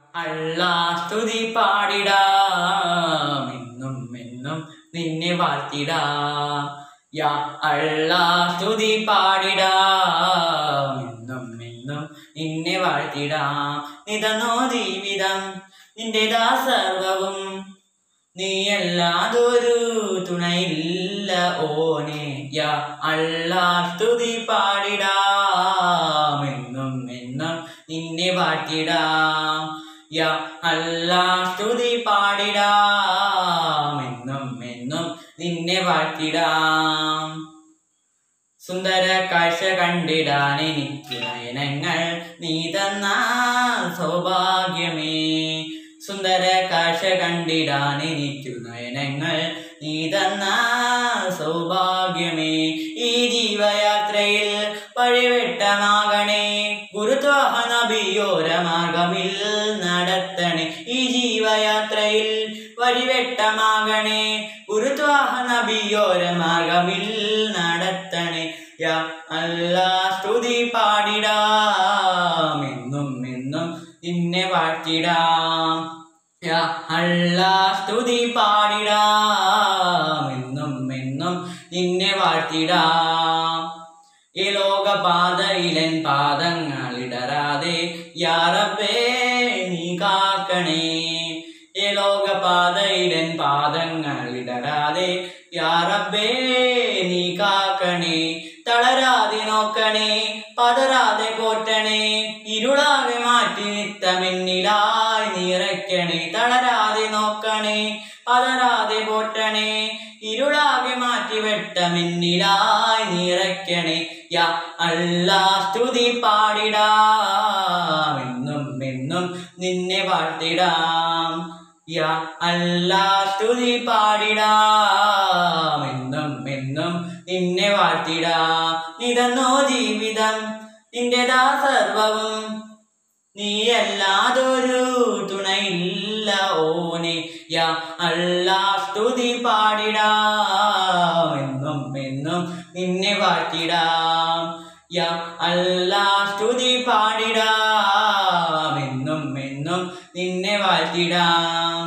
അല്ലാ സ്തുതി പാടിടാം എന്നും എന്നും നിന്നെ വാഴ്ത്തിടാം യാ അല്ലാ സ്തുതി പാടിടാം എന്നും എന്നും നിന്നെ വാഴ്ത്തിടാം നിതന്നോ ജീവിതം നിന്റേതാ സർവവും നീയല്ലാതൊരു തുണയില്ല ഓനെ യാ അല്ലാ സ്തുതി പാടിടാം എന്നും എന്നും നിന്നെ വാഴ്ത്തിടാം യാ അല്ലാ സ്തുതി പാടിടാം എന്നും എന്നും നിന്നെ വാഴ്ത്തിടാം സുന്ദര കാഴ്ച കണ്ടിടാൻ എനിക്ക് നയനങ്ങൾ നീ തന്ന സൗഭാഗ്യമേ സുന്ദര കാഴ്ച കണ്ടിടാൻ എനിക്കു നയനങ്ങൾ നീ തന്ന സൗഭാഗ്യമേ ഈ ജീവയാത്രയിൽ വഴിവെട്ടമാകണേ ഗുരുത്വാഹ നബിയോരമാർഗമിൽ നടത്തണേ ഈ ജീവയാത്രയിൽ വഴിവെട്ടമാകണേ ഗുരുത്വാഹ നബിയോരമാർഗമിൽ നടത്തണേ യാ അല്ലാ സ്തുതി പാടിടാം എന്നും എന്നും നിന്നെ വാഴ്ത്തിടാം യാ അല്ലാ സ്തുതി പാടിടാം എന്നും എന്നും നിന്നെ വാഴ്ത്തിടാം ഈ ലോകപാതയിലൻ പാദങ്ങളിടരാതെ യാറബേ നീ കാക്കണേ ഈ ലോകപാതയിലൻ പാദങ്ങളിടരാതെ യാറബേ നീ കാക്കണേ തളരാതെ നോക്കണേ പതരാതെ പോറ്റണേ ഇരുളാകെ മാറ്റി നിത്തമെന്നിലായി നിറയ്ക്കണേ തളരാതെ നോക്കണേ പതരാതെ പോറ്റണേ ഇരുളാകെ മാറ്റി വെട്ടമെന്നിലായി നിറയ്ക്കണേ യാ അല്ലാ സ്തുതി പാടിടാം എന്നും എന്നും നിന്നെ വാഴ്ത്തിടാം യാ അല്ലാ സ്തുതി പാടിടാം എന്നും എന്നും നിന്നെ വാഴ്ത്തിടാം നിതന്നോ ജീവിതം നിന്റെതാ സർവവും നീയല്ലാതൊരു തുണയില്ല ഓനെ യാ അല്ലാ സ്തുതി പാടിടാം എന്നും എന്നും നിന്നെ വാഴ്ത്തിടാം യാ അല്ലാ സ്തുതി പാടിടാം എന്നും എന്നും നിന്നെ വാഴ്ത്തിടാം